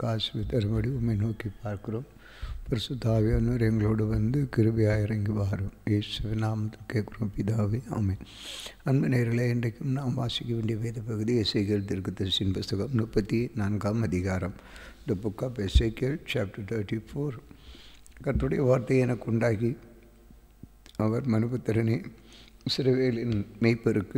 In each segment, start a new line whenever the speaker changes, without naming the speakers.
எங்களுக்கு ஆசிரியர் தரும்படி உண்மை நோக்கி பார்க்கிறோம் பரிசுத்தாவியானவர் எங்களோடு வந்து கிருபியாக இறங்கி வாரும் இயேசுவின் நாமத்தில் கேட்குறோம் பிதாவே ஆமென் அன்பு நேரில் இன்றைக்கும் நாம் வாசிக்க வேண்டிய வேத பகுதி எசைக்கேல் திருக்கதர்சின் புஸ்தகம் முப்பத்தி நான்காம் அதிகாரம் the book of Ezekiel chapter thirty four கர்த்தருடைய வார்த்தை எனக்கு உண்டாகி அவர் மனுபுத்திரனே சிறுவேலின் மெய்ப்பருக்கு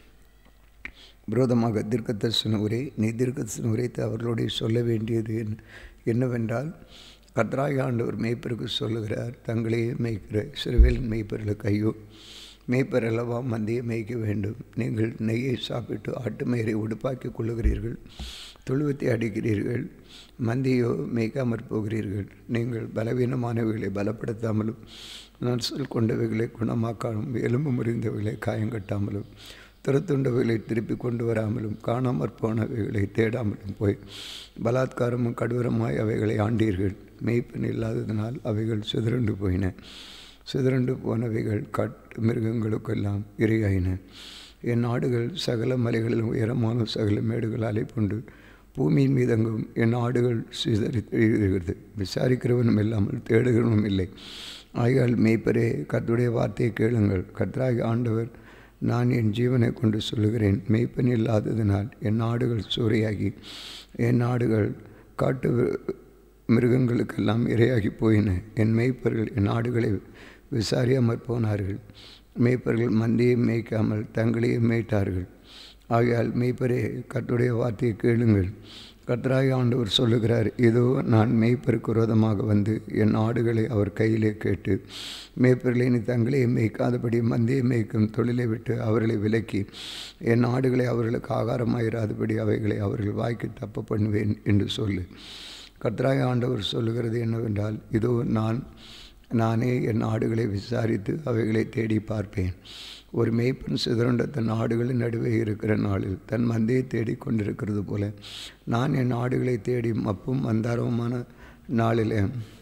விரோதமாக தீர்க்கதர்சன உரை நீ தீர்க்கதர்சன உரைத்து அவர்களுடைய சொல்ல வேண்டியது என்ன- என்னவென்றால் கர்த்தராகிய ஆண்டவர் மேய்ப்பருக்கு சொல்லுகிறார் தங்களையே மேய்க்கிற சிறுவேலின் மேய்ப்பர்களுக்கு ஐயோ மேய்ப்பர் அல்லவா மந்தையை மேய்க்க வேண்டும் நீங்கள் நெய்யை சாப்பிட்டு ஆட்டு மயிரை உடுப்பாக்கிக் கொள்ளுகிறீர்கள் தொழுவத்தை அடிக்கிறீர்கள் மந்தியோ மேய்க்காமற் போகிறீர்கள் நீங்கள் பலவீனமானவைகளை பலப்படுத்தாமலும் நர்சல் கொண்டவைகளை குணமாக்காமலும் எலும்பு முறிந்தவைகளை காயங்கட்டாமலும் துரத்துண்டவைகளை திருப்பி கொண்டு வராமலும் காணாமற் போனவைகளை தேடாமலும் போய் பலாத்காரமும் கடூரமாய் அவைகளை ஆண்டீர்கள் மேய்ப்பன் இல்லாததினால் அவைகள் சிதறண்டு போயின சிதறண்டு போனவைகள் காட்டு மிருகங்களுக்கெல்லாம் இரையாயின என் நாடுகள் சகல மலைகளிலும் உயரமான சகல மேடுகளாலே கொண்டு பூமியின் மீதெங்கும் என் நாடுகள் சிதறிகிறது விசாரிக்கிறவனும் இல்லாமல் தேடுகிறவனும் இல்லை ஆகையால் மேய்ப்பரே கர்த்தருடைய வார்த்தையை கேளுங்கள் கர்த்தராகி ஆண்டவர் நான் என் ஜீவனை கொண்டு சொல்லுகிறேன் மெய்ப்பன் இல்லாததினால் என் நாடுகள் சூறையாகி என் நாடுகள் காட்டு வி- மிருகங்களுக்கெல்லாம் இரையாகி போயின என் மேய்ப்பர்கள் என் நாடுகளை விசாரியாமற் போனார்கள் மேய்ப்பர்கள் மந்தியை மேய்க்காமல் தங்களையே மேய்த்தார்கள் ஆகையால் மேய்ப்பரே கர்த்தருடைய வார்த்தையை கேளுங்கள் கர்த்தராகிய ஆண்டவர் சொல்லுகிறார் இதோ நான் மேய்ப்பருக்கு விரோதமாக வந்து என் ஆடுகளை அவர் கையிலே கேட்டு மேய்ப்பர்களை நீ தங்களே மேய்க்காதபடி மந்தியை மேய்க்கும் தொழிலை விட்டு அவர்களை விலக்கி என் ஆடுகளை அவர்களுக்கு ஆகாரமாயிராதபடி அவைகளை அவர்கள் வாய்க்கு தப்ப பண்ணுவேன் என்று சொல்லு கர்த்தராகிய ஆண்டவர் சொல்லுகிறது என்னவென்றால் இதோ நான் நானே என் ஆடுகளை விசாரித்து அவைகளை தேடி பார்ப்பேன் ஒரு மேய்ப்பன் சிதறண்ட தன் ஆடுகளின் நடுவே இருக்கிற நாளில் தன் மந்தையை தேடிக் கொண்டிருக்கிறது போல நான் என் ஆடுகளை தேடி மப்பும் மந்தாரவுமான நாளிலே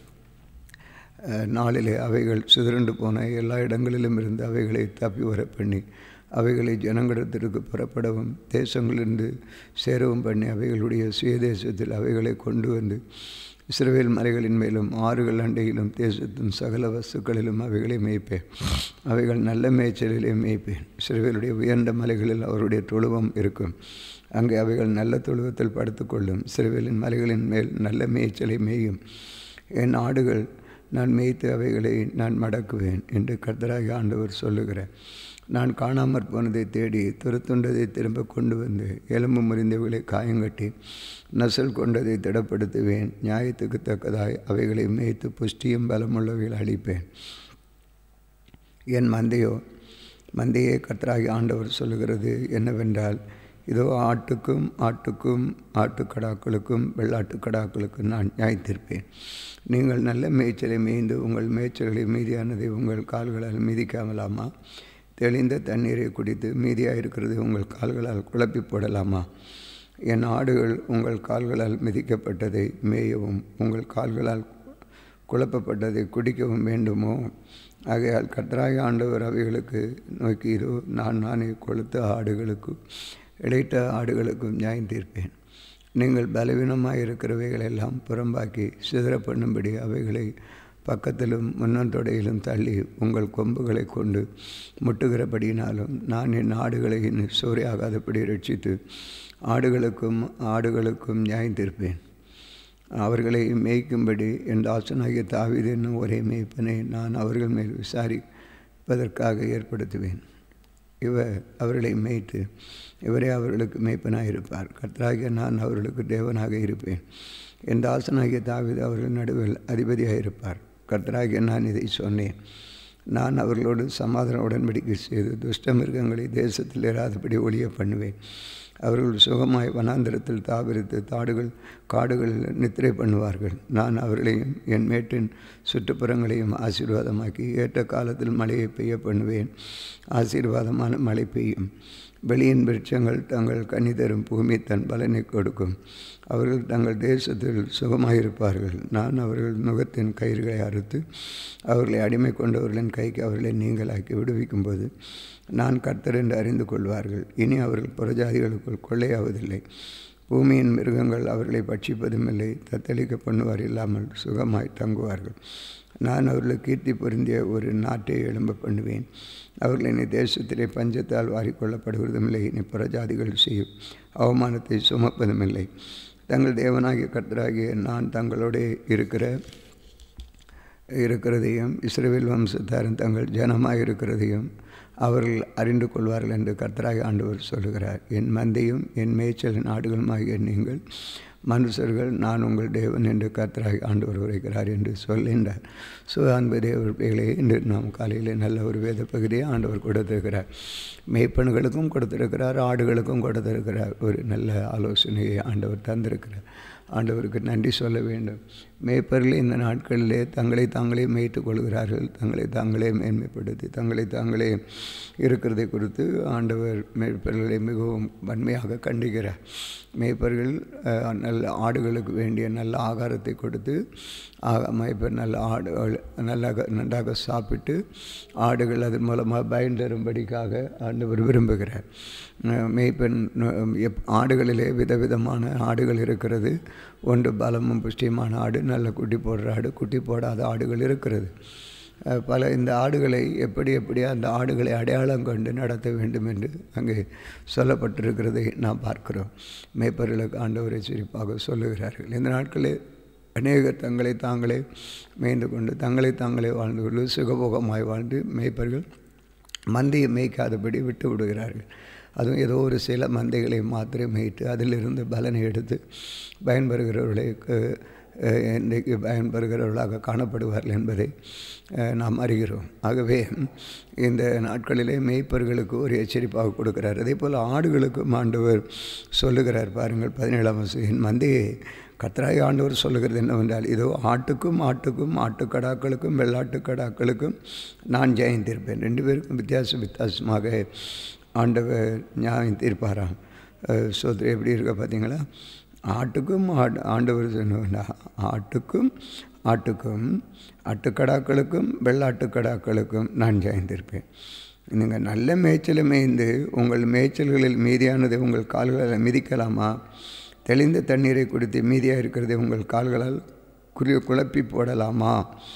அஹ், நாளிலே அவைகள் சிதறண்டு போன எல்லா இடங்களிலும் இருந்து அவைகளை தப்பி வர பண்ணி அவைகளை ஜனங்களிடத்திற்கு புறப்படவும் தேசங்களிலிருந்து சேரவும் பண்ணி அவைகளுடைய சுயதேசத்தில் அவைகளை கொண்டு வந்து இஸ்ரவேல் மலைகளின் மேலும் ஆறுகள் அண்டையிலும் தேசத்தின் சகல வஸ்துக்களிலும் அவைகளை மேய்ப்பேன் அவைகள் நல்ல மேய்ச்சலிலே மேய்ப்பேன் இஸ்ரவேலுடைய உயர்ந்த மலைகளில் அவருடைய தொழுவம் இருக்கும் அங்கே அவைகள் நல்ல தொழுவத்தில் படுத்துக்கொள்ளும் இஸ்ரவேலின் மலைகளின் மேல் நல்ல மேய்ச்சலை மேயும் என் ஆடுகள் நான் மேய்த்து அவைகளை நான் மடக்குவேன் என்று கர்த்தராகி ஆண்டவர் சொல்லுகிறேன் நான் காணாமற் போனதை தேடி துரத்துண்டதை திரும்ப கொண்டு வந்து எலும்பு முறிந்தவைகளை காயங்கட்டி நசல் கொண்டதை திடப்படுத்துவேன் நியாயத்துக்கு தக்கதாய் அவைகளை மேய்த்து புஷ்டியும் பலமுள்ளவைகளை அளிப்பேன் என் மந்தையோ மந்தையே கர்த்தராகி ஆண்டவர் சொல்லுகிறது என்னவென்றால் இதோ ஆட்டுக்கும் ஆட்டுக்கும் ஆட்டுக்கடாக்களுக்கும் வெள்ளாட்டுக்கடாக்களுக்கும் நான் நியாயத்திருப்பேன் நீங்கள் நல்ல மேய்ச்சலை மேய்ந்து உங்கள் மேய்ச்சல்களை மீதியானதை உங்கள் கால்களால் மிதிக்காமலாமா தெளிந்த தண்ணீரை குடித்து மீதியாக இருக்கிறது உங்கள் கால்களால் குழப்பி போடலாமா என் ஆடுகள் உங்கள் கால்களால் மிதிக்கப்பட்டதை மேயவும் உங்கள் கால்களால் குழப்பப்பட்டதை குடிக்கவும் வேண்டுமோ ஆகையால் கர்த்தராகிய ஆண்டவர் அவைகளுக்கு நோக்கி இதோ நான் நானே கொளுத்த ஆடுகளுக்கும் இடைத்த ஆடுகளுக்கும் நியாயம் தீர்ப்பேன் நீங்கள் பலவீனமாக இருக்கிறவைகளெல்லாம் புறம்பாக்கி சிதற பண்ணும்படி அவைகளை பக்கத்திலும் முன்னந்தொடையிலும் தள்ளி உங்கள் கொம்புகளை கொண்டு முட்டுகிறபடியினாலும் நான் என் ஆடுகளை இனி சூறையாகாதபடி ரட்சித்து ஆடுகளுக்கும் ஆடுகளுக்கும் நியாயம் தீர்ப்பேன் அவர்களை மேய்க்கும்படி என் தாசனாகிய தாவீது என்னும் ஒரே மேய்ப்பனை நான் அவர்கள் மேல் விசாரிப்பதற்காக ஏற்படுத்துவேன் இவர் அவர்களை மேய்த்து இவரே அவர்களுக்கு மேய்ப்பனாக இருப்பார் கர்த்தராகிய நான் அவர்களுக்கு தேவனாக இருப்பேன் என் தாசனாகிய தாவீது அவர்கள் நடுவில் அதிபதியாக இருப்பார் கர்த்தராகிய நான் இதை சொன்னேன் நான் அவர்களோடு சமாதான உடன்படிக்கை செய்து துஷ்ட மிருகங்களை தேசத்தில் இராதபடி ஒழிய பண்ணுவேன் அவர்கள் சுகமாய் வனாந்தரத்தில் தாவிரித்து தாடுகள் காடுகளில் நித்திரை பண்ணுவார்கள் நான் அவர்களையும் என் மேட்டின் சுற்றுப்புறங்களையும் ஆசீர்வாதமாக்கி ஏற்ற காலத்தில் மழையை பெய்ய பண்ணுவேன் ஆசீர்வாதமான மழை பெய்யும் வெளியின் விருட்சங்கள் தங்கள் கனி தரும் பூமி தன் பலனை கொடுக்கும் அவர்கள் தங்கள் தேசத்தில் சுகமாயிருப்பார்கள் நான் அவர்கள் நுகத்தின் கயிறுகளை அறுத்து அவர்களை அடிமை கொண்டவர்களின் கைக்கு அவர்களை நீங்களாக்கி விடுவிக்கும்போது நான் கர்த்தர் என்று அறிந்து கொள்வார்கள் இனி அவர்கள் புறஜாதிகளுக்குள் கொள்ளையாவதில்லை பூமியின் மிருகங்கள் அவர்களை பட்சிப்பதும் இல்லை தத்தளிக்க பண்ணுவார் இல்லாமல் சுகமாய் தங்குவார்கள் நான் அவர்களுக்கு கீர்த்தி பொருந்திய ஒரு நாட்டை எழும்ப பண்ணுவேன் அவர்கள் இனி தேசத்திலே பஞ்சத்தால் வாரிக்கொள்ளப்படுவதும் இல்லை இனி புறஜாதிகள் செய்யும் அவமானத்தை சுமப்பதும் இல்லை தங்கள் தேவனாகிய கர்த்தராகிய நான் தங்களோட இருக்கிற இருக்கிறதையும் இஸ்ரேல் வம்சத்தாரும் தங்கள் ஜனமாக இருக்கிறதையும் அவர்கள் அறிந்து கொள்வார்கள் என்று கர்த்தராக ஆண்டவர் சொல்லுகிறார் என் மந்தையும் என் மேய்ச்சலின் ஆடுகளுமாகிய நீங்கள் மனுஷர்கள் நான் உங்கள் தேவன் என்று கர்த்தராக ஆண்டவர் உரைக்கிறார் என்று சொல்கின்றார் ஸோ அன்பு தேவர் பிள்ளைகளே இன்று நாம் காலையில் நல்ல ஒரு வேத பகுதியை ஆண்டவர் கொடுத்திருக்கிறார் மெய்ப்பெண்களுக்கும் கொடுத்திருக்கிறார் ஆடுகளுக்கும் கொடுத்திருக்கிறார் ஒரு நல்ல ஆலோசனையை ஆண்டவர் தந்திருக்கிறார் ஆண்டவருக்கு நன்றி சொல்ல வேண்டும் மேய்ப்பர்கள் இந்த நாட்களிலே தங்களை தாங்களே மேய்த்து கொள்கிறார்கள் தங்களை தாங்களே மேன்மைப்படுத்தி தங்களை தாங்களே இருக்கிறதை குறித்து ஆண்டவர் மேய்ப்பர்களை மிகவும் வன்மையாக கண்டிக்கிறார் மேய்ப்பர்கள் நல்ல ஆடுகளுக்கு வேண்டிய நல்ல ஆகாரத்தை கொடுத்து மேய்ப்பர் நல்ல ஆடுகள் நல்லாக நன்றாக சாப்பிட்டு ஆடுகள் அதன் மூலமாக பயன் தரும்படிக்காக ஆண்டவர் விரும்புகிறார் மேய்ப்பெண் ஆடுகளிலே விதவிதமான ஆடுகள் இருக்கிறது ஒன்று பலமும் புஷ்டியமான ஆடு நல்ல குட்டி போடுற ஆடு குட்டி போடாத ஆடுகள் இருக்கிறது பல இந்த ஆடுகளை எப்படி எப்படி அந்த ஆடுகளை அடையாளம் கொண்டு நடத்த வேண்டும் என்று அங்கே சொல்லப்பட்டிருக்கிறதை நாம் பார்க்கிறோம் மேய்ப்பர்களுக்கு ஆண்டவரை சிரிப்பாக சொல்லுகிறார்கள் இந்த நாட்களில் அநேகர் தங்களை தாங்களே மேய்ந்து கொண்டு தங்களை தாங்களே வாழ்ந்து கொண்டு சுகபோகமாய் வாழ்ந்து மேய்ப்பர்கள் மந்தையை மேய்க்காதபடி விட்டு விடுகிறார்கள் அதுவும் ஏதோ ஒரு சில மந்தைகளை மாத்திரை மேய்த்து அதிலிருந்து பலனை எடுத்து பயன்பெறுகிறவர்களுக்கு இன்றைக்கு பயன்பெறுகிறவர்களாக காணப்படுவார்கள் என்பதை நாம் அறிகிறோம் ஆகவே இந்த நாட்களிலே மேய்ப்பர்களுக்கு ஒரு எச்சரிப்பாக கொடுக்கிறார் அதே போல் ஆடுகளுக்கும் ஆண்டவர் சொல்லுகிறார் பாருங்கள் பதினேழாம் என் மந்தையை கத்ராய் ஆண்டவர் சொல்லுகிறது என்னவென்றால் இதோ ஆட்டுக்கும் ஆட்டுக்கும் ஆட்டுக்கடாக்களுக்கும் வெள்ளாட்டுக்கடாக்களுக்கும் நான் ஜெயந்திருப்பேன் ரெண்டு பேருக்கும் வித்தியாச வித்தியாசமாக ஆண்டவர் நியாயம் தீர்ப்பாராம் சோதரி எப்படி இருக்க பார்த்தீங்களா ஆட்டுக்கும் ஆடு ஆண்டவர் சொன்ன ஆட்டுக்கும் ஆட்டுக்கும் ஆட்டுக்கடாக்களுக்கும் வெள்ளாட்டுக்கடாக்களுக்கும் நான் ஜெயந்திருப்பேன் நீங்கள் நல்ல மேய்ச்சலை மேய்ந்து உங்கள் மேய்ச்சல்களில் மீதியானதை உங்கள் கால்களால் மிதிக்கலாமா தெளிந்த தண்ணீரை குடித்து மீதியாக இருக்கிறதை உங்கள் கால்களால் குறி குழப்பி போடலாமா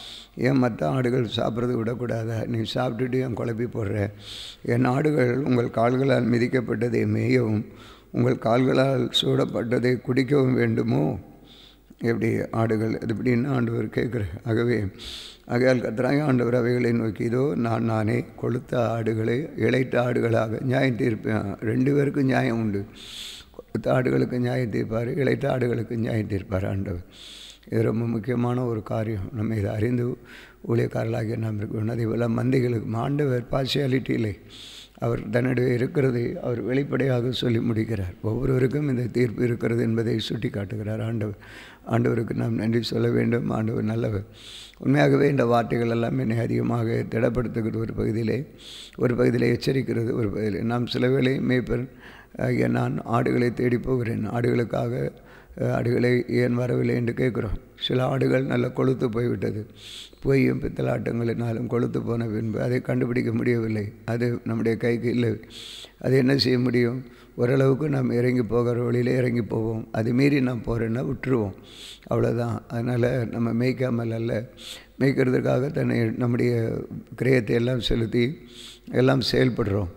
ஏன் மற்ற ஆடுகள் சாப்பிட்றது விடக்கூடாதா நீ சாப்பிட்டுட்டு ஏன் குழப்பி போடுற என் ஆடுகள் உங்கள் கால்களால் மிதிக்கப்பட்டதை மேயவும் உங்கள் கால்களால் சூடப்பட்டதை குடிக்கவும் வேண்டுமோ எப்படி ஆடுகள் அது எப்படின்னு ஆண்டவர் கேட்குற ஆகவே ஆகையால் கத்திராய ஆண்டவர் அவைகளை நோக்கி இதோ நான் நானே கொளுத்த ஆடுகளை இழைத்த ஆடுகளாக நியாயம் தீர்ப்பேன் ரெண்டு பேருக்கும் நியாயம் உண்டு கொளுத்த ஆடுகளுக்கு நியாயம் தீர்ப்பார் இழைத்த ஆடுகளுக்கு நியாயம் தீர்ப்பார் ஆண்டவர் இது ரொம்ப முக்கியமான ஒரு காரியம் நம்ம இதை அறிந்து ஊழியக்காரர்களாகிய நாம் இருக்கணும் அதே போல் மந்தைகளுக்கு ஆண்டவர் பார்சியாலிட்டி இல்லை அவர் தன்னுடைய இருக்கிறதை அவர் வெளிப்படையாக சொல்லி முடிக்கிறார் ஒவ்வொருவருக்கும் இந்த தீர்ப்பு இருக்கிறது என்பதை சுட்டி காட்டுகிறார் ஆண்டவர் ஆண்டவருக்கு நாம் நன்றி சொல்ல வேண்டும் ஆண்டவர் நல்லவர் உண்மையாகவே இந்த வார்த்தைகள் எல்லாம் என்னை அதிகமாக திடப்படுத்துகிற ஒரு பகுதியிலே ஒரு பகுதியில் எச்சரிக்கிறது ஒரு பகுதியில் நாம் சில வேளை மேய்ப்பர் ஆகிய நான் ஆடுகளை தேடி போகிறேன் ஆடுகளுக்காக ஆடுகளை ஏன் வரவில்லை என்று கேட்குறோம் சில ஆடுகள் நல்ல கொளுத்து போய்விட்டது பொய்யும் பித்தலாட்டங்களினாலும் கொளுத்து போன பின்பு அதை கண்டுபிடிக்க முடியவில்லை அது நம்முடைய கைக்கு இல்லை அது என்ன செய்ய முடியும் ஓரளவுக்கு நாம் இறங்கி போகிற வழியிலே இறங்கி போவோம் அது மீறி நாம் போகிறேன்னா விட்டுருவோம் அவ்வளோதான் அதனால் நம்ம மேய்க்காமல் அல்ல மேய்க்கிறதுக்காக தன்னை நம்முடைய கிரயத்தை எல்லாம் செலுத்தி எல்லாம் செயல்படுறோம்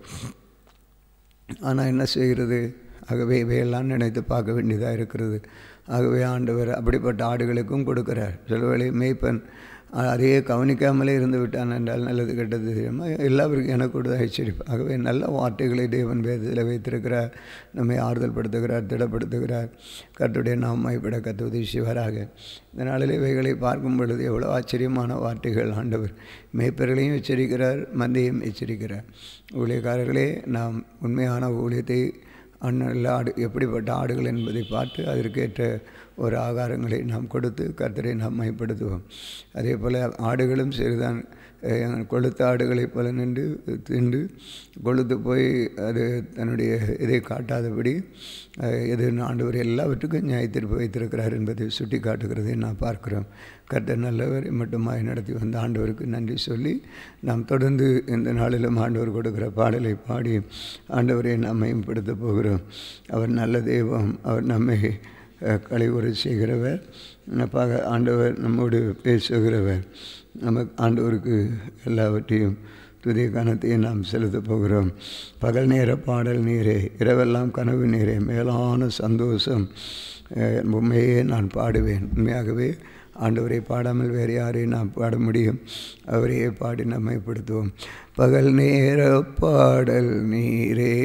ஆனால் என்ன செய்கிறது ஆகவே இவையெல்லாம் நினைத்து பார்க்க வேண்டியதாக இருக்கிறது ஆகவே ஆண்டவர் அப்படிப்பட்ட ஆடுகளுக்கும் கொடுக்குறார் சில வேளை மேய்ப்பன் அதையே கவனிக்காமலே இருந்து விட்டான் என்றால் நல்லது கெட்டது தெரியுமா எல்லாருக்கும் எனக்கு கூட எச்சரிப்பு ஆகவே நல்ல வார்த்தைகளை தேவன் வேதத்தில் வைத்திருக்கிறார் நம்மை ஆறுதல் படுத்துகிறார் திடப்படுத்துகிறார் கற்றுடைய நாம் மைப்பட கத்து உதவி செய்வாராக இந்த நாளில் இவைகளை பார்க்கும் பொழுது எவ்வளோ ஆச்சரியமான வார்த்தைகள் ஆண்டவர் மேய்ப்பர்களையும் எச்சரிக்கிறார் மந்தையும் எச்சரிக்கிறார் ஊழியக்காரர்களே நாம் உண்மையான ஊழியத்தை அண்ணல் ஆடு எப்படிப்பட்ட ஆடுகள் என்பதை பார்த்து அதற்கேற்ற ஒரு ஆகாரங்களை நாம் கொடுத்து கர்த்தரை நாம் மைப்படுத்துவோம் அதே போல் ஆடுகளும் சரிதான் அஹ், கொழுத்த ஆடுகளைப் போல நின்று தின்று கொழுத்து போய் அது தன்னுடைய இதை காட்டாதபடி அஹ், எது ஆண்டவர் எல்லாவற்றுக்கும் நியாயத்தீர்ப்பு வைத்திருக்கிறார் என்பதை சுட்டி காட்டுகிறதை நாம் பார்க்கிறோம் கர்த்தர் நல்லவர் மட்டுமாய் நடத்தி வந்த ஆண்டவருக்கு நன்றி சொல்லி நாம் தொடர்ந்து இந்த நாளிலும் ஆண்டவர் கொடுக்கிற பாடலை பாடி ஆண்டவரை நாம் மேம்படுத்த போகிறோம் அவர் நல்ல தெய்வம் அவர் நம்மை கழிவுறை செய்கிறவர் பக ஆண்டவர் நம்மோடு பேசுகிறவர் நமக்கு ஆண்டவருக்கு எல்லாவற்றையும் துதிய கணத்தையும் நாம் செலுத்தப் போகிறோம் பகல் நேர பாடல் நீரே இரவெல்லாம் கனவு நீரே மேலான சந்தோஷம் அஹ், உண்மையே நான் பாடுவேன் உண்மையாகவே ஆண்டவரை பாடாமல் வேறு யாரையும் நாம் பாட முடியும் அவரையே பாடி நம்மைப்படுத்துவோம் பகல் நேர பாடல் நீரே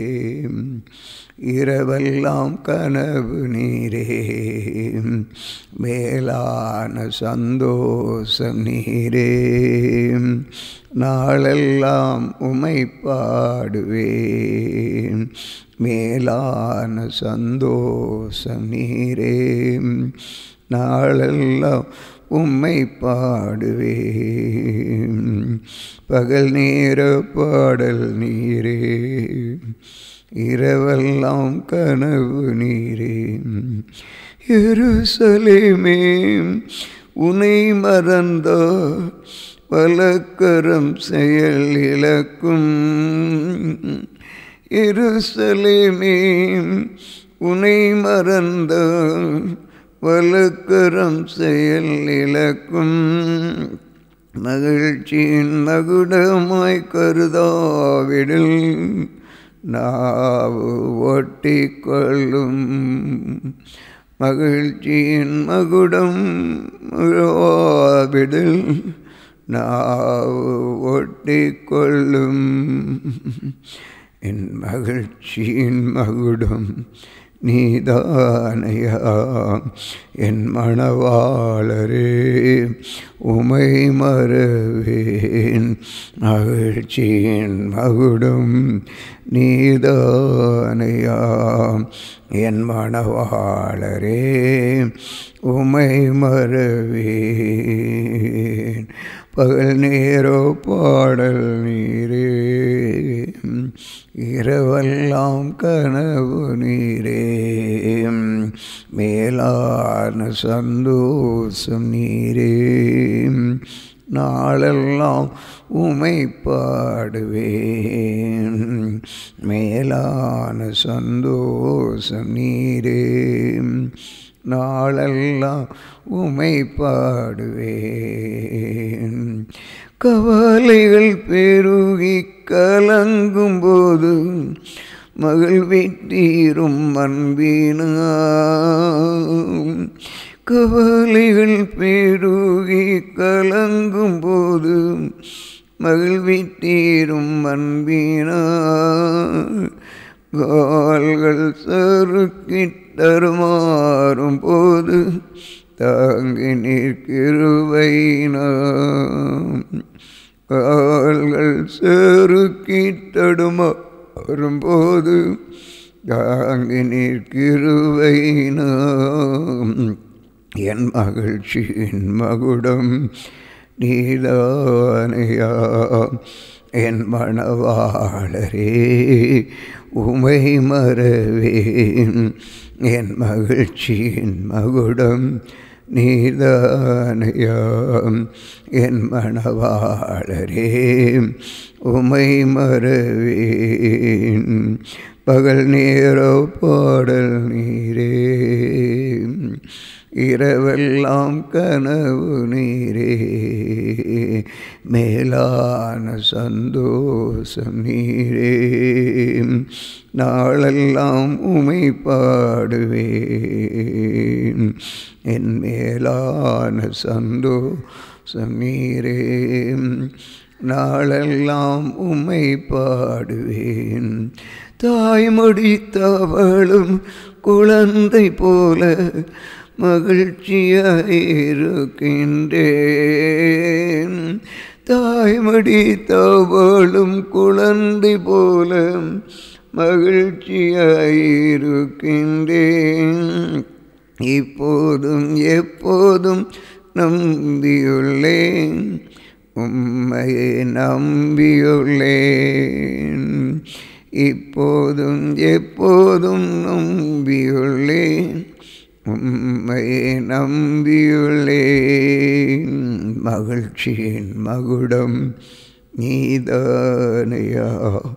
இரவெல்லாம் கனவு நீரே மேலான சந்தோஷம் நீரே நாளெல்லாம் உமை பாடுவேன் மேலான சந்தோஷம் நீரே நாளெல்லாம் உம்மை பாடுவேன் பகல் நேர பாடல் நீரே இரவெல்லாம் கனவு நீரே எருசலேமே உனை மறந்த வலக்கரம் செயல் இழக்கும் எருசலேமே உனை மறந்த வலக்கரம் செயல் இழக்கும் மகிழ்ச்சியின் மகுடமாய் கருதாவிடில் நாவு ஒட்டி கொள்ளும் மகிழ்ச்சியின் மகுடம் விடில் நாவு ஒட்டி கொள்ளும் என் மகிழ்ச்சியின் மகுடம் நீதானையா என் மணவாளரே உமை மறவேன் மகிழ்ச்சியின் மகுடம் நீதானையா என் மணவாளரே உமை மறவேன் பகல் நேரோ பாடல் நீரே இரவெல்லாம் கனவு நீரே மேலான சந்தோஷம் நீரே நாளெல்லாம் உமை பாடுவேன் மேலான சந்தோஷம் நீரே நாளெல்லாம் உமை பாடுவேன் கவலைகள் பெருகி கலங்கும் போது மகிழ்வித்தீரும் அன்பினா கவலைகள் பெருகி கலங்கும் போது மகிழ்வித்தீரும் அன்பினா கால்கள் சறுக்கித் தருமாறும் போது தாங்கி நிற்கிருவைனாம் கால்கள் செருக்கித் தடுமாறும் போது தாங்கி நிற்கிருவைனாம் என் மகிழ்ச்சியின் மகுடம் நீதானையா என் மணவாளரே உமை மறவேன் என் மகிழ்ச்சியின் மகுடம் நீதானையாம் என் மணவாளரே உமை மறவேன் பகல் நேரோ பாடல் நீரே இரவெல்லாம் கனவு நீரே மேலான சந்தோஷம் நீரே நாளெல்லாம் உமை பாடுவேன் என் மேலான சந்தோஷம் நீரே நாளெல்லாம் உம்மை பாடுவேன் தாய்மொழி தவளும் குழந்தை போல மகிழ்ச்சியாயிருக்கின்றேன் தாய்மடி தவளும் குழந்தை போல மகிழ்ச்சியாயிருக்கின்றேன் இப்போதும் எப்போதும் நம்பியுள்ளேன் உம்மையை நம்பியுள்ளேன் இப்போதும் எப்போதும் நம்பியுள்ளேன் உம்மையை நம்பியுள்ளேன் மகிழ்ச்சியின் மகுடம் நீதானையா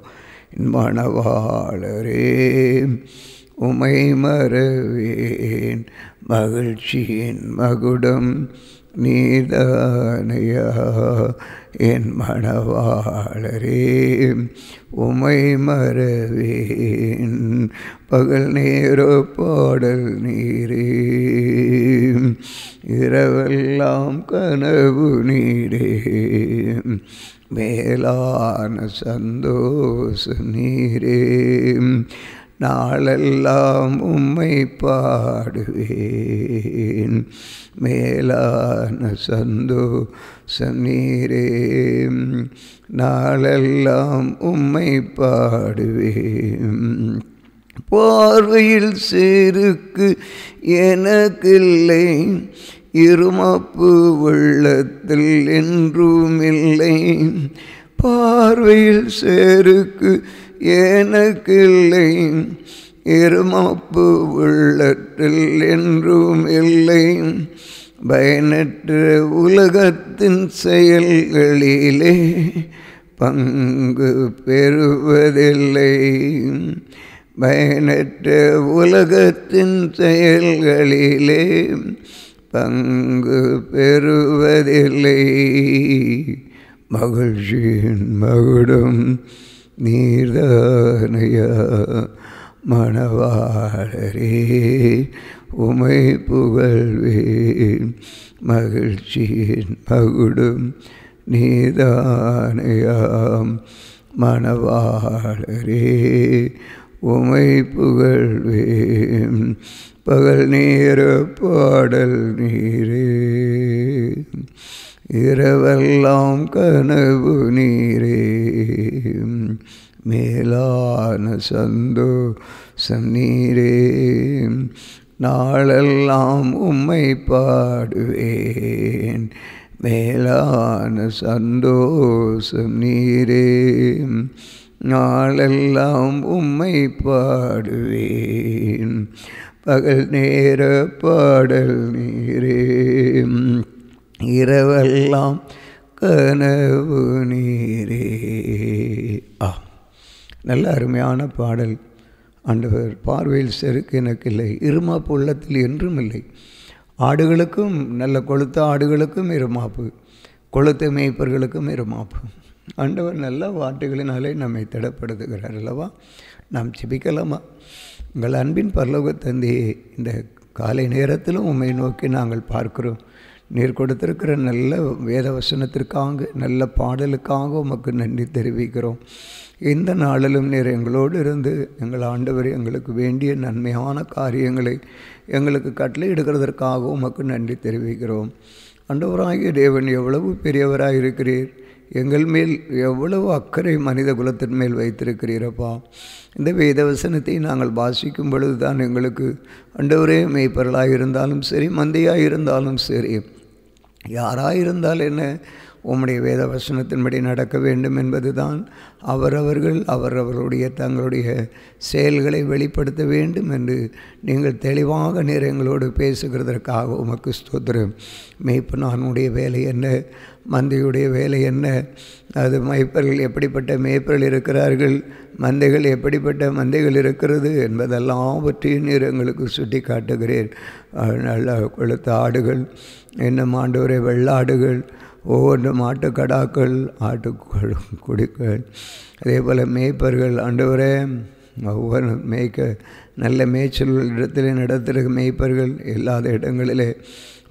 மணவாளரே உமை மறவேன் மகிழ்ச்சியின் மகுடம் நீதானையா என் மணவாளரே உமை மறவேன் பகல் நேர பாடல் நீரே இரவெல்லாம் கனவு நீரே மேலான சந்தோஷம் நீரே நாளெல்லாம் உம்மை பாடுவேன் மேலான சந்தோஷம் நீரே நாளெல்லாம் உம்மை பாடுவேன் பார்வையில் செருக்கு எனக்கில்லை இருமப்பு வெள்ளத்தில் என்றும் இல்லை பார்வையில் செருக்கு எனக்கில்லை இருமப்பு உள்ளத்தில் என்றும் இல்லை பயனற்ற உலகத்தின் செயல்களிலே பங்கு பெறுவதில்லை பயனற்ற உலகத்தின் செயல்களிலே பங்கு பெறுவதில்லை மகிழ்ச்சியின் மகுடம் நீர்தானையா மணவாளரே உமை புகழ்வேன் மகிழ்ச்சியின் மகுடம் நீதானையாம் மணவாளரே உமை புகழ்வேன் பகல் நேர பாடல் நீரே இரவெல்லாம் கனவு நீரே மேலான சந்தோஷம் நீரே நாளெல்லாம் உம்மை பாடுவேன் மேலான சந்தோஷம் நீரே நாளெல்லாம் உம்மை பாடுவேன் பகல் நேர பாடல் நீரே இரவெல்லாம் கனவு நீரே ஆ நல்ல அருமையான பாடல் ஆண்டவர் பார்வையில் செருக்கு எனக்கு இல்லை இருமாப்பு உள்ளத்தில் என்றும் இல்லை ஆடுகளுக்கும் நல்ல கொளுத்த ஆடுகளுக்கும் இருமாப்பு கொளுத்த மேய்ப்பர்களுக்கும் இருமாப்பு ஆண்டவர் நல்ல வார்த்தைகளினாலே நம்மை திடப்படுத்துகிறார் அல்லவா நாம் ஜெபிக்கலாமா உங்கள் அன்பின் பரலோக தந்தையே இந்த காலை நேரத்திலும் உம்மை நோக்கி நாங்கள் பார்க்கிறோம் நீர் கொடுத்திருக்கிற நல்ல வேத வசனத்திற்காக நல்ல பாடலுக்காக உமக்கு நன்றி தெரிவிக்கிறோம் இந்த நாளிலும் நீர் எங்களோடு இருந்து எங்கள் ஆண்டவர் எங்களுக்கு வேண்டிய நன்மையான காரியங்களை எங்களுக்கு கட்டளையிடுகிறதற்காக உமக்கு நன்றி தெரிவிக்கிறோம் ஆண்டவராகிய தேவன் எவ்வளவு பெரியவராக இருக்கிறீர் எங்கள் மேல் எவ்வளவு அக்கறை மனித குலத்தின் மேல் வைத்திருக்கிறீரப்பா இந்த வேதவசனத்தை நாங்கள் வாசிக்கும் பொழுது தான் எங்களுக்கு அண்டவரே மெய்ப்பொருளாக இருந்தாலும் சரி மந்தையாக இருந்தாலும் சரி யாராயிருந்தால் என்ன உம்முடைய வேத வசனத்தின்படி நடக்க வேண்டும் என்பதுதான் அவரவர்கள் அவரவர்களுடைய தங்களுடைய செயல்களை வெளிப்படுத்த வேண்டும் என்று நீங்கள் தெளிவாக நீர் எங்களோடு பேசுகிறதற்காக உமக்கு ஸ்தோத்திரம் மெய்ப்பனானுடைய வேலை என்ன மந்தையுடைய வேலை என்ன அது மைப்பர்கள் எப்படிப்பட்ட மேய்ப்பர்கள் இருக்கிறார்கள் மந்தைகள் எப்படிப்பட்ட மந்தைகள் இருக்கிறது என்பதெல்லாம் பற்றியும் நீர் எங்களுக்கு சுட்டி காட்டுகிறேன் நல்ல கொளுத்த ஆடுகள் என்ன ஆண்டவரை வெள்ளாடுகள் ஒவ்வொன்று மாட்டுக்கடாக்கள் ஆட்டுக்குள் குடிக்கள் அதே போல் மேய்ப்பர்கள் ஆண்டவரே ஒவ்வொரு மேய்க்க நல்ல மேய்ச்சல் இடத்திலே நடத்துகிற மேய்ப்பர்கள் இல்லாத இடங்களிலே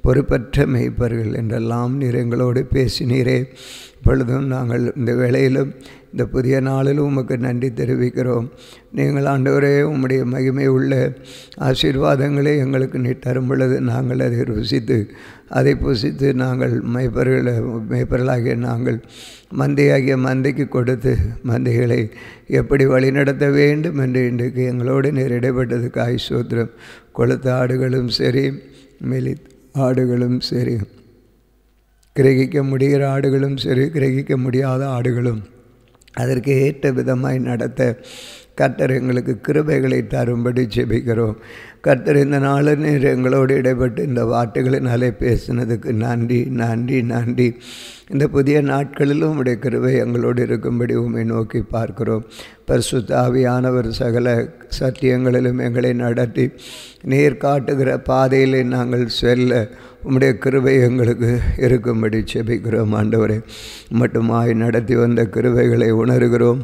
பொறுப்பற்ற மெய்ப்பர்கள் என்றெல்லாம் நீர் எங்களோடு பேசினீரே இப்பொழுதும் நாங்கள் இந்த வேளையிலும் இந்த புதிய நாளிலும் உமக்கு நன்றி தெரிவிக்கிறோம் நீங்கள் ஆண்டவரே உம்முடைய மகிமை உள்ள ஆசீர்வாதங்களை எங்களுக்கு நீ தரும் பொழுது நாங்கள் அதை ருசித்து அதை புசித்து நாங்கள் மெய்ப்பர்களை மெய்ப்பர்களாகிய நாங்கள் மந்தையாகிய மந்தைக்கு கொடுத்து மந்தைகளை எப்படி வழிநடத்த வேண்டும் என்று இன்றைக்கு எங்களோடு நீர் இடைப்பட்டதுக்கு ஆயுசோத்திரம் கொளுத்த ஆடுகளும் சரி மெலி ஆடுகளும் சரி கிரகிக்க முடிகிற ஆடுகளும் சரி கிரகிக்க முடியாத ஆடுகளும் அதற்கு ஏற்ற விதமாய் நடத்த கர்த்தர் எங்களுக்கு கிருபைகளை தரும்படி ஜெபிக்கிறோம் கர்த்தர் இந்த நாளில் நீர் எங்களோடு இடைப்பட்டு இந்த வார்த்தைகளினாலே பேசினதுக்கு நன்றி நன்றி நன்றி இந்த புதிய நாட்களிலும் உடைய கிருபை எங்களோடு இருக்கும்படி உண்மை நோக்கி பார்க்கிறோம் பரிசுத்த ஆவியானவர் சகல சத்தியங்களிலும் எங்களை நடத்தி நீர் காட்டுகிற பாதையிலே நாங்கள் செல்ல உம்முடைய கிருபை எங்களுக்கு இருக்கும்படி செபிக்கிறோம் ஆண்டவரை மட்டுமாய் நடத்தி வந்த கிருபைகளை உணர்கிறோம்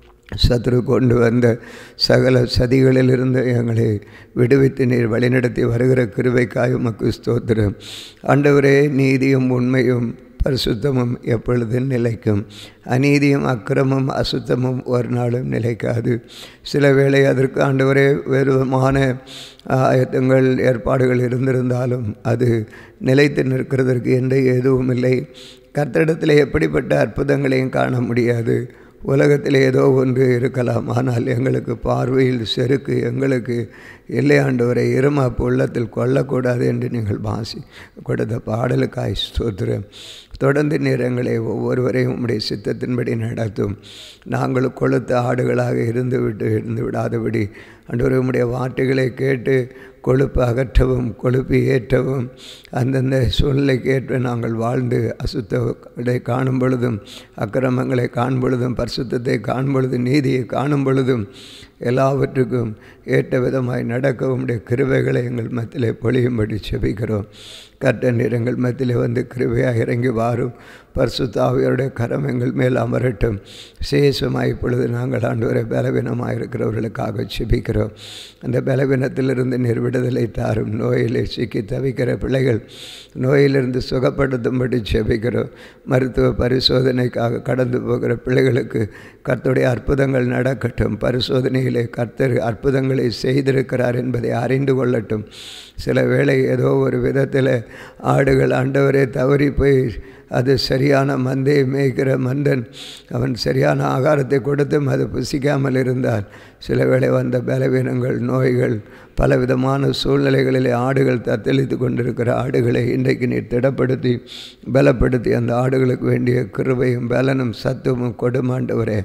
சத்ரு கொண்டு வந்த சகல சதிகளிலிருந்து எங்களை விடுவித்து நீர் வழிநடத்தி வருகிற கிருபைக்காய் உமக்கு ஸ்தோத்திரம் ஆண்டவரே நீதியும் உண்மையும் பரிசுத்தமும் எப்பொழுது நிலைக்கும் அநீதியும் அக்கிரமும் அசுத்தமும் ஒரு நாளும் நிலைக்காது சில வேளை அதற்கு ஆண்டவரே வெறுமான ஆயத்தங்கள் ஏற்பாடுகள் இருந்திருந்தாலும் அது நிலைத்து நிற்கிறதற்கு எந்த எதுவும் இல்லை கர்த்தரிடத்தில் எப்படிப்பட்ட அற்புதங்களையும் காண முடியாது உலகத்தில் ஏதோ ஒன்று இருக்கலாம் ஆனால் எங்களுக்கு பார்வையில் செருக்கு எங்களுக்கு இல்லையாண்டவரை இருமாப்பு உள்ளத்தில் கொள்ளக்கூடாது என்று நீங்கள் வாசி கொடுத்த பாடலுக்காய் ஸ்தோத்திரம் தொடர்ந்து நீர் எங்களை ஒவ்வொருவரையும் உம்முடைய சித்தத்தின்படி நடத்தும் நாங்கள் கொளுத்த ஆடுகளாக இருந்து விட்டு இருந்து விடாதபடி அன்று உம்முடைய வார்த்தைகளை கேட்டு கொழுப்பு அகற்றவும் கொழுப்பு ஏற்றவும் அந்தந்த சூழ்நிலைக்கு ஏற்ற நாங்கள் வாழ்ந்து அசுத்தத்தை காணும் பொழுதும் அக்கிரமங்களை காணும் பொழுதும் பரிசுத்தத்தை காணும் பொழுதும் நீதியை காணும் பொழுதும் எல்லாவற்றுக்கும் ஏற்ற விதமாய் நடக்க உடைய கிருவைகளை எங்கள் மத்தியிலே பொழியும்படி செபிக்கிறோம் கர்த்த நிறங்கள் மத்தியிலே வந்து கிருவையாக இறங்கி வாரும் பரிசுத்தாவியருடைய கரம் எங்கள் மேல் அமரட்டும் சேஷமாய் இப்பொழுது நாங்கள் ஆண்டவரை பலவீனமாக இருக்கிறவர்களுக்காக செபிக்கிறோம் அந்த பலவீனத்திலிருந்து நீர் விடுதலை தாரும் நோயிலே சிக்கி தவிக்கிற பிள்ளைகள் நோயிலிருந்து சுகப்படுத்தும்படி செபிக்கிறோம் மருத்துவ பரிசோதனைக்காக கடந்து போகிற பிள்ளைகளுக்கு கர்த்தருடைய அற்புதங்கள் நடக்கட்டும் பரிசோதனையிலே கர்த்தர் அற்புதங்களை செய்திருக்கிறார் என்பதை அறிந்து கொள்ளட்டும் சில வேளை ஏதோ ஒரு விதத்தில் ஆடுகள் ஆண்டவரே தவறி போய் அது சரியான மந்தையை மேய்க்கிற மந்தன் அவன் சரியான ஆகாரத்தை கொடுத்தும் அது புசிக்காமல் இருந்தால் சில வேளை வந்த பலவீனங்கள் நோய்கள் பலவிதமான சூழ்நிலைகளிலே ஆடுகள் தத்தளித்து கொண்டிருக்கிற ஆடுகளை இன்றைக்கு நீர் திடப்படுத்தி பலப்படுத்தி அந்த ஆடுகளுக்கு வேண்டிய கிருபையும் பலனும் சத்துவமும் கொடுமாண்டவரே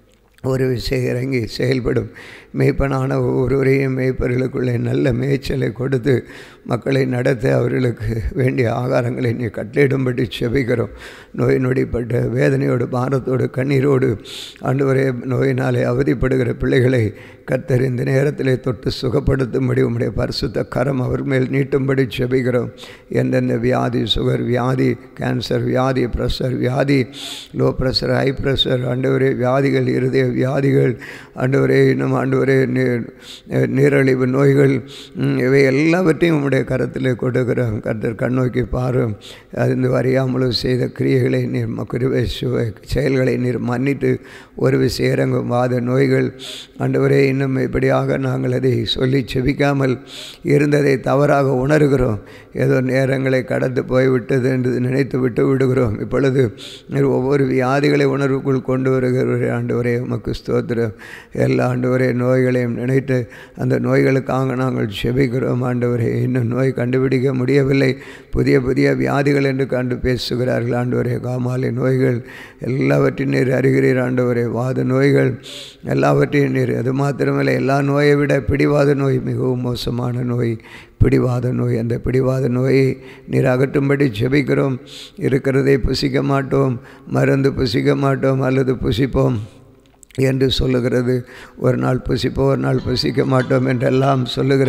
ஒரு விஷயம் இறங்கி செயல்படும் மேய்ப்பனான ஒவ்வொருவரையும் மேய்ப்பர்களுக்குள்ளே நல்ல மேய்ச்சலை கொடுத்து மக்களை நடத்த அவர்களுக்கு வேண்டிய ஆகாரங்களை நீ கட்டளிடும்படி செபிக்கிறோம் நோய் நொடிப்பட்ட வேதனையோடு பாரத்தோடு கண்ணீரோடு ஆண்டவரே நோயினாலே அவதிப்படுகிற பிள்ளைகளை கத்தர் இந்த நேரத்தில் தொட்டு சுகப்படுத்தும்படி உம்முடைய பரிசுத்த கரம் அவர் மேல் நீட்டும்படி செபிக்கிறோம் எந்தெந்த வியாதி சுகர் வியாதி கேன்சர் வியாதி ப்ரெஷர் வியாதி லோ ப்ரெஷர் ஹை ப்ரெஷர் ஆண்டவரே வியாதிகள் இருதய வியாதிகள் ஆண்டவரே இன்னும் ஆண்டவரே நீரழிவு நோய்கள் இவை எல்லாவற்றையும் உம்முடைய கரத்தில் கொடுக்கிறோம் கர்த்தர் கண்ணோக்கி பாரும் அது அறியாமலும் செய்த கிரியைகளை நீர் குருவை செயல்களை நீர் மன்னித்து ஒரு விஷயம் இறங்கும் வாத நோய்கள் ஆண்டவரே இன்னும் இப்படியாக நாங்கள் அதை சொல்லி செபிக்காமல் இருந்ததை தவறாக உணர்கிறோம் ஏதோ நேரங்களை கடந்து போய்விட்டது என்று நினைத்து விட்டு விடுகிறோம் இப்பொழுது ஒவ்வொரு வியாதிகளை உணர்வுக்குள் கொண்டு வருகிற ஆண்டவரே உமக்கு ஸ்தோத்திரம் எல்லா ஆண்டவரே நோய்களையும் நினைத்து அந்த நோய்களுக்காக நாங்கள் செபிக்கிறோம் ஆண்டவரே இன்னும் நோய் கண்டுபிடிக்க முடியவில்லை புதிய புதிய வியாதிகள் என்று கண்டு பேசுகிறார்கள் ஆண்டவரே காமாலை நோய்கள் எல்லாவற்றையும் நீர் அறிகிறீர் ஆண்டவரே வாத நோய்கள் எல்லாவற்றையும் நீர் அது மாத்திரமில்லை எல்லா நோயை விட பிடிவாத நோய் மிகவும் மோசமான நோய் பிடிவாத நோய் அந்த பிடிவாத நோயை நீர் அகற்றும்படி ஜெபிக்கிறோம் இருக்கிறதை புசிக்க மாட்டோம் மருந்து புசிக்க மாட்டோம் அல்லது புசிப்போம் என்று சொல்லுகிறது ஒரு நாள் புசிப்போம் ஒரு நாள் புசிக்க மாட்டோம் என்றெல்லாம் சொல்லுகிற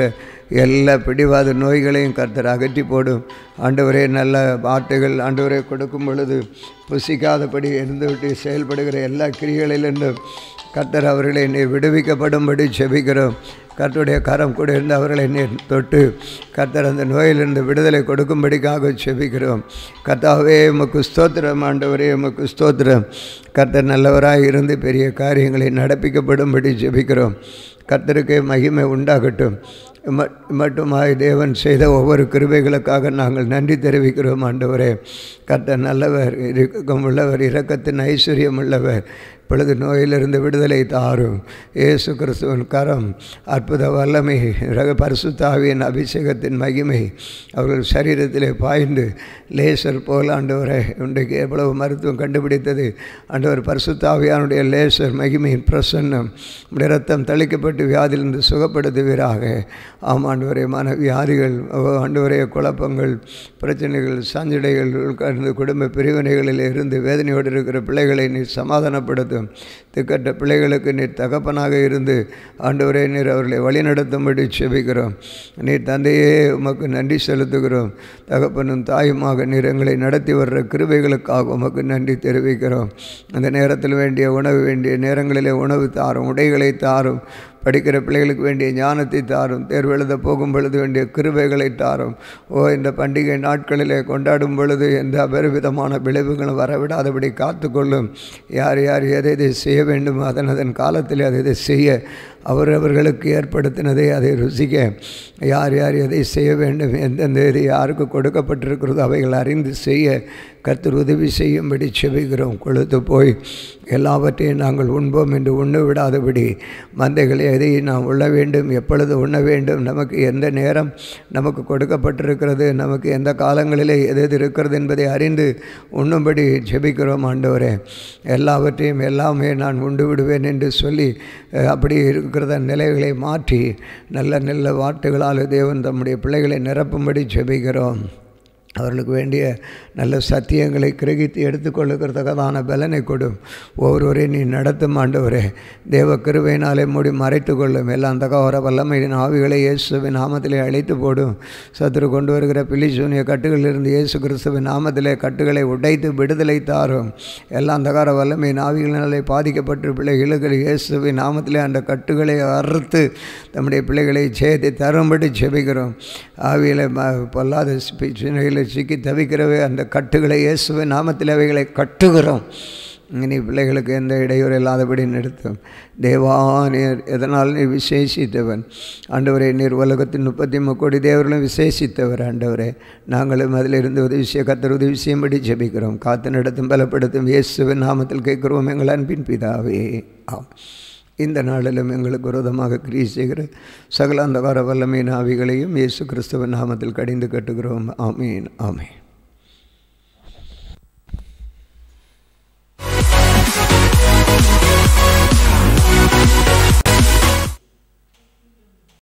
எல்லா பிடிவாத நோய்களையும் கர்த்தர் அகற்றி போடும் ஆண்டவரே நல்ல வார்த்தைகள் ஆண்டவரே கொடுக்கும் பொழுது புசிக்காதபடி இருந்துவிட்டு செயல்படுகிற எல்லா கிரிகளிலிருந்தும் கர்த்தர் அவர்களை நீர் விடுவிக்கப்படும்படி செபிக்கிறோம் கர்த்தருடைய கரம் கூட இருந்து அவர்களை நீர் தொட்டு கர்த்தர் அந்த நோயிலிருந்து விடுதலை கொடுக்கும்படிக்காக செபிக்கிறோம் கர்த்தாவே உமக்கு ஸ்தோத்திரம் ஆண்டவரே உமக்கு ஸ்தோத்திரம் கர்த்தர் நல்லவராக இருந்து பெரிய காரியங்களை நடப்பிக்கப்படும்படி ஜெபிக்கிறோம் கர்த்தருக்கு மகிமை உண்டாகட்டும் மட்டுமாய் தேவன் செய்த ஒவ்வொரு கிருபைகளுக்காக நாங்கள் நன்றி தெரிவிக்கிறோம் ஆண்டவரே கர்த்தர் நல்லவர் இறக்கம் உள்ளவர் இரக்கத்தின் ஐஸ்வர்யம் உள்ளவர் இப்பொழுது நோயிலிருந்து விடுதலை தாரும் இயேசு கிறிஸ்துவன் கரம் அற்புத வல்லமை ரக பரிசுத்தாவியின் அபிஷேகத்தின் மகிமை அவர்கள் சரீரத்திலே பாய்ந்து லேசர் போல் ஆண்டவரை இன்றைக்கு எவ்வளவு மருத்துவம் கண்டுபிடித்தது ஆண்டவர் பரிசுத்தாவியானுடைய லேசர் மகிமையின் பிரசன்னம் நம்முடைய ரத்தம் தளிக்கப்பட்டு வியாதியிலிருந்து சுகப்படுத்துவீராக ஆம் ஆண்டவரே மன வியாதிகள் ஆண்டவரே குழப்பங்கள் பிரச்சனைகள் சஞ்சடைகள் உட்கார்ந்து குடும்ப பிரிவினைகளில் இருந்து வேதனையோடு இருக்கிற பிள்ளைகளை நீ சமாதானப்படுத்தும் திக்கற்ற பிள்ளைகளுக்கு நீர் தகப்பனாக இருந்து ஆண்டவரே நீர் அவர்களை வழிநடத்தும்படி செபிக்கிறோம் நீர் தந்தையே உமக்கு நன்றி செலுத்துகிறோம் தகப்பனும் தாயுமாக நீர் எங்களை நடத்தி வர்ற கிருபைகளுக்காக உமக்கு நன்றி தெரிவிக்கிறோம் அந்த நேரத்தில் வேண்டிய உணவு வேண்டிய நேரங்களிலே உணவு தாரும் உடைகளை தாரும் படிக்கிற பிள்ளைகளுக்கு வேண்டிய ஞானத்தை தாரும் தேர்வு எழுத போகும் பொழுது வேண்டிய கிருபைகளை தாரும் ஓ இந்த பண்டிகை நாட்களிலே கொண்டாடும் பொழுது எந்த அபரிவிதமான விளைவுகளும் வரவிடாதபடி காத்துக்கொள்ளும் யார் யார் எதை எதை செய்ய வேண்டுமோ அதன் அதன் காலத்தில் அதை இதை செய்ய அவரவர்களுக்கு ஏற்படுத்தினதை அதை ருசிக்க யார் யார் எதை செய்ய வேண்டும் எந்தெந்த இது யாருக்கு கொடுக்கப்பட்டிருக்கிறதோ அவைகள் அறிந்து செய்ய கர்த்தர் உதவி செய்யும்படி செபிக்கிறோம் கொழுத்து போய் எல்லாவற்றையும் நாங்கள் உண்போம் என்று உண்ண விடாதபடி மந்தைகளை எதை நாம் உண்ண வேண்டும் எப்பொழுது உண்ண வேண்டும் நமக்கு எந்த நேரம் நமக்கு கொடுக்கப்பட்டிருக்கிறது நமக்கு எந்த காலங்களிலே எது எது இருக்கிறது என்பதை அறிந்து உண்ணும்படி ஜெபிக்கிறோம் ஆண்டவரே எல்லாவற்றையும் எல்லாமே நான் உண்டு விடுவேன் என்று சொல்லி அப்படி இருக்கிற நிலைகளை மாற்றி நல்ல நல்ல வார்த்தைகளால் தேவன் தம்முடைய பிள்ளைகளை நிரப்பும்படி ஜெபிக்கிறோம் அவர்களுக்கு வேண்டிய நல்ல சத்தியங்களை கிரகித்து எடுத்துக்கொள்ளுக்கிறதுக்கான பலனை கொடும் ஒவ்வொருவரையும் நீ நடத்தும் ஆண்டவரே தேவ கிருவையினாலே மூடி மறைத்து கொள்ளும் எல்லாம் தகவர வல்லமையின் ஆவிகளை இயேசுவின் நாமத்திலே அழைத்து போடும் சத்துரு கொண்டு வருகிற பிலிசூனிய கட்டுகளிலிருந்து இயேசு கிறிஸ்துவின் நாமத்திலே கட்டுகளை உடைத்து விடுதலை தாரும் எல்லாம் தகார வல்லமையின் ஆவிகளினாலே பாதிக்கப்பட்ட பிள்ளைகளுக்கு இயேசுவின் நாமத்திலே அந்த கட்டுகளை அறுத்து தம்முடைய பிள்ளைகளை ஜெயத்தை தரும்படி ஜெபிக்கிறோம் ஆவியில் பொல்லாத சினையில் சிக்கி தவிக்கிறவே அந்த கட்டுகளை இயேசுவின் நாமத்தில் அவைகளை கட்டுகிறோம் இனி பிள்ளைகளுக்கு எந்த இடையூறு இல்லாதபடி நிறுத்தும் தேவா நீர் எதனால் நீர் விசேஷித்தவன் ஆண்டவரே நீர் உலகத்தின் முப்பத்தி முக்கோடி தேவர்களும் விசேஷித்தவர் ஆண்டவரே நாங்களும் அதிலிருந்து உதவி செய்ய கத்தர் உதவி செய்யும்படி ஜெபிக்கிறோம் காத்து நடத்தும் பலப்படுத்தும் இயேசுவின் நாமத்தில் கேட்கிறோம் எங்கள் அன்பின் பிதாவே ஆம் இந்த நாளிலும் எங்களுக்கு விரோதமாக கிரியை செய்கிற சகல அந்தகார வல்லமையின் ஆவிகளையும் இயேசு கிறிஸ்துவ நாமத்தில் கடிந்து கட்டுகிறோம் ஆமீன் ஆமீன்